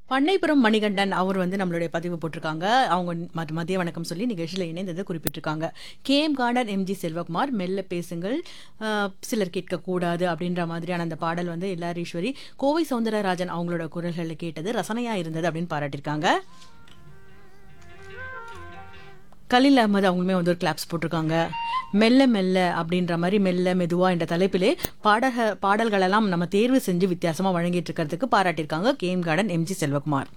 பண்ணைப்புறம் மணிகண்டன் அவர் வந்து நம்மளுடைய பதிவு போட்டிருக்காங்க அவங்க ம- மதிய வணக்கம் சொல்லி நிகழ்ச்சியில் இணைந்ததை குறிப்பிட்டிருக்காங்க கேஎம் கார்டன் எம்ஜி செல்வகுமார் மெல்ல பேசுங்கள் ஆஹ், சிலர் கேட்கக்கூடாது அப்படின்ற மாதிரியான அந்த பாடல் வந்து எல்லாரீஸ்வரி கோவை சவுந்தரராஜன் அவங்களோட குரல்களில் கேட்டது ரசனையா இருந்தது அப்படின்னு பாராட்டியிருக்காங்க கலீல் அகமது அவங்களுமே வந்து ஒரு கிளாப்ஸ் போட்டிருக்காங்க மெல்ல மெல்ல அப்படின்ற மாதிரி மெல்ல மெதுவா என்ற தலைப்பிலே பாடக பாடல்களெல்லாம் நம்ம தேர்வு செஞ்சு வித்தியாசமா வழங்கிட்டு இருக்கிறதுக்கு பாராட்டியிருக்காங்க கேம் கார்டன் எம்ஜி செல்வகுமார்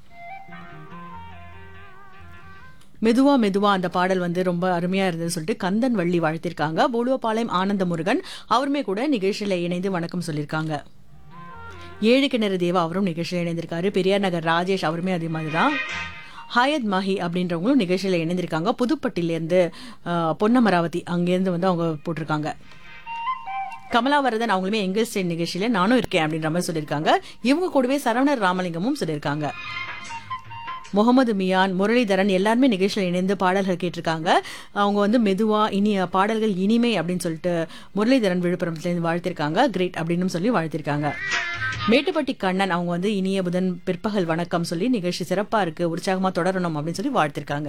மெதுவா மெதுவா அந்த பாடல் வந்து ரொம்ப அருமையா இருந்ததுன்னு சொல்லிட்டு கந்தன் வள்ளி வாழ்த்திருக்காங்க போலுவபாளையம் ஆனந்த முருகன் அவருமே கூட நிகழ்ச்சியில இணைந்து வணக்கம் சொல்லியிருக்காங்க ஏழு கிணறு தேவா அவரும் நிகழ்ச்சியில் இணைந்திருக்காரு பெரியார் நகர் ராஜேஷ் அவருமே அதே மாதிரி தான் ஹாயத் மாஹி அப்படின்றவங்களும் நிகழ்ச்சியில் இணைந்திருக்காங்க புதுப்பட்டிலேருந்து ஆஹ், பொன்னமராவதி அங்கேருந்து வந்து அவங்க போட்டிருக்காங்க கமலாவரதன் அவங்களுமே எங்கள் ஸ்டேட் நிகழ்ச்சியில நானும் இருக்கேன் அப்படின்ற மாதிரி சொல்லியிருக்காங்க இவங்க கூடவே சரவணர் ராமலிங்கமும் சொல்லியிருக்காங்க முகமது மியான் முரளிதரன் எல்லாருமே நிகழ்ச்சியில் இணைந்து பாடல்கள் கேட்டிருக்காங்க அவங்க வந்து மெதுவா இனிய பாடல்கள் இனிமை அப்படின்னு சொல்லிட்டு முரளிதரன் விழுப்புரத்துலேருந்து வாழ்த்திருக்காங்க கிரேட் அப்படின்னு சொல்லி வாழ்த்திருக்காங்க மேட்டுப்பட்டி கண்ணன் அவங்க வந்து இனிய புதன் பிற்பகல் வணக்கம் சொல்லி நிகழ்ச்சி சிறப்பா இருக்கு உற்சாகமா தொடரணும் அப்படின்னு சொல்லி வாழ்த்திருக்காங்க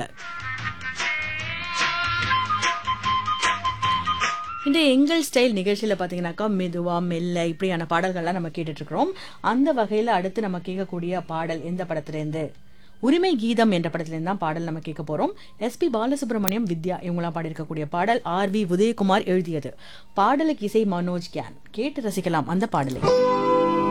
இந்த எங்கள் ஸ்டைல் நிகழ்ச்சியில் பார்த்தீங்கன்னாக்கா மெதுவா மெல்ல இப்படியான பாடல்கள்லாம் நம்ம கேட்டுட்டு இருக்கிறோம் அந்த வகையில் அடுத்து நம்ம கேட்கக்கூடிய பாடல் எந்த படத்துலேருந்து உரிமை கீதம் என்ற படத்துலேருந்து தான் பாடல் நம்ம கேட்க போறோம் எஸ்பி பாலசுப்ரமணியம் வித்யா இவங்களாம் பாடியிருக்கக்கூடிய பாடல் ஆர் வி உதயகுமார் எழுதியது பாடலுக்கு இசை மனோஜ் கியான் கேட்டு ரசிக்கலாம் அந்த பாடலை